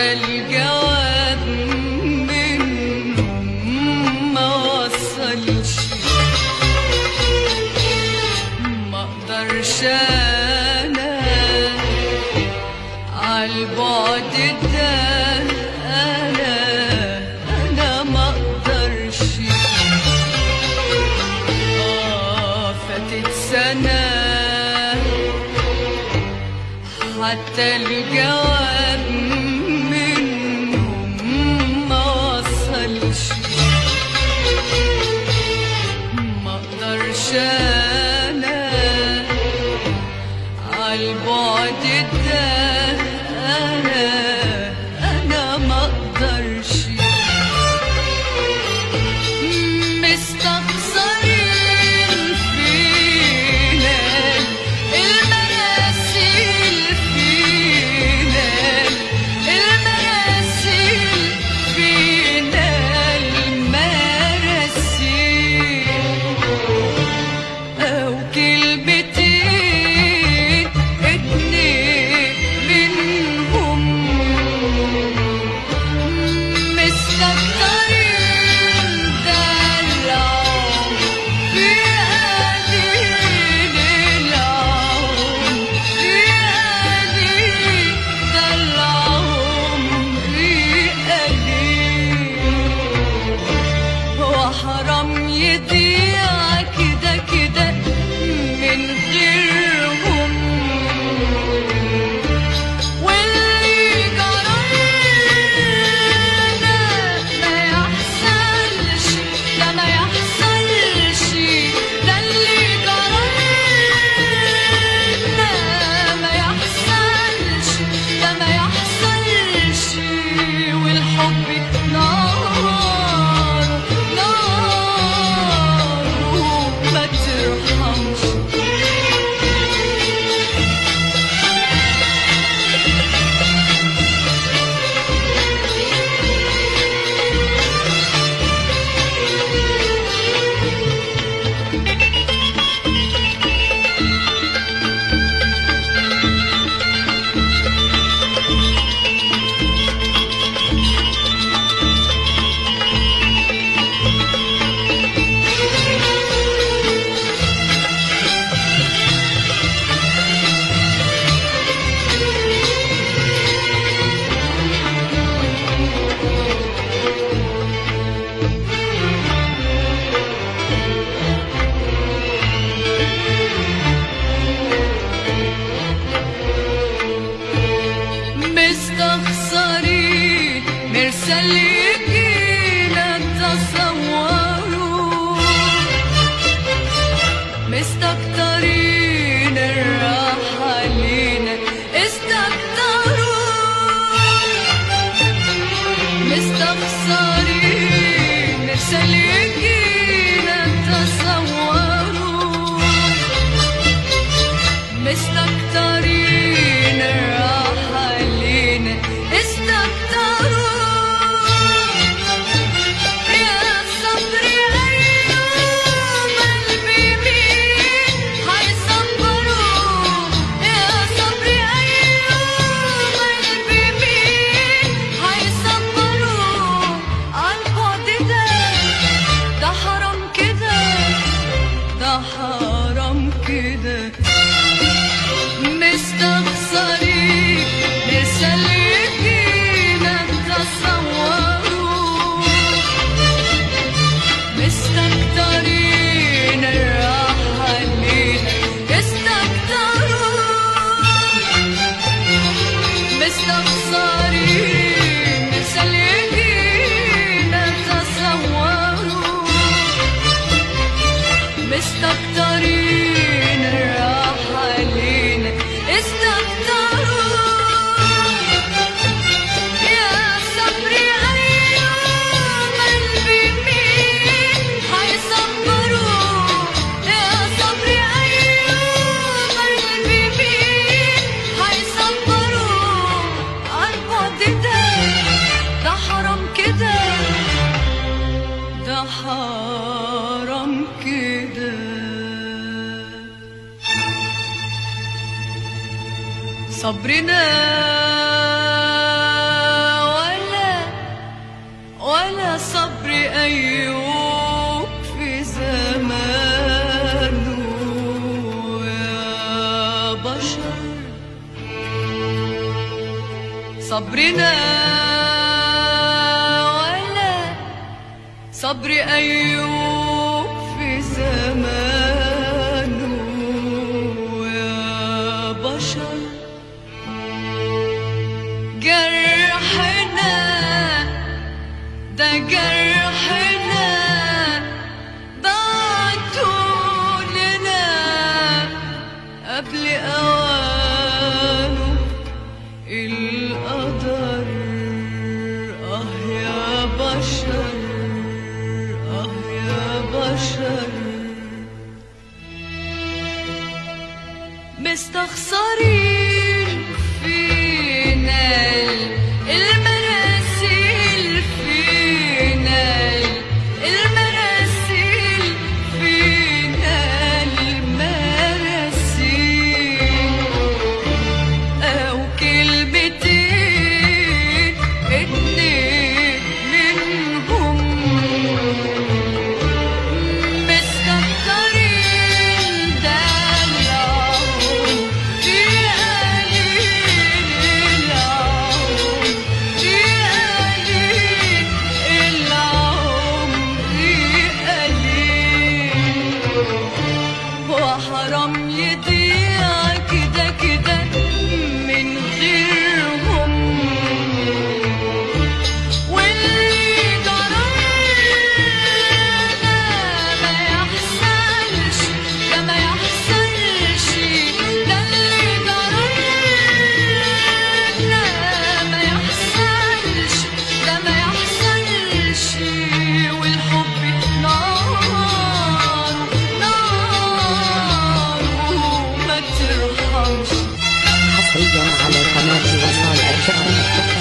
حتى الجواب منهم ما وصلش ما اقدرش انا عالبعد ده انا انا ما اقدرش آه فاتت سنه حتى الجواب منهم ما وصلش ما اقدرش انا عالبعد ده انا انا ما اقدرش مستخسرين فينا المراسيل فينا المراسيل فينا المراسيل أو كلمتين اتنين منهم مستكترين دلعهم في قليل العمر في قليل دلعهم في قليل وحرام يضيع كده كده من غيرهم واللي جرالنا ما يحصلش ده ما يحصلش ده اللي جرالنا ما يحصلش ده ما يحصلش والحب نار نار ما ترحمش مستخسرين مرسل يجينا تصوروا مستكترين الراحة لينا استكتروا مستخسرين مرسل يجينا تصوروا مستكترين الراحة لينا استكتروا يا صبري أيام قلبي مين هيصبروا يا صبري أيام قلبي مين هيصبروا عالبعد ده ده حرام كده ده حرام كده مستخسرين نرسل يجينا تصوروا مستكترين الراحة لينا استكتروا مستخسرين نرسل يجينا تصوروا مستكترين الراحة لينا استكتروا يا صبري أيام قلبي مين هيصبروا يا صبري أيام قلبي مين هيصبروا عالبعد ده ده حرام كده ده حرام كده صبرنا صبرنا ولا صبر أيوب في زمانه يا بشر جرحنا ده جرحنا بعتوا لنا قبل أوانه القدر آه يا بشر آه يا بشر مستخسرين فينا المراسيل فينا المراسيل فينا المراسيل أو كلمتين اتنين منهم مستكترين دلعهم في قليل العمر في قليل العمر قليل وحرام يضيع كده كده من غيرهم واللي جرالنا ما يحصلش ده ما يحصلش ده اللي جرالنا ما يحصلش ده ما يحصلش والحب نار نار وما ترحمش حصريا على قناة وصال الشهر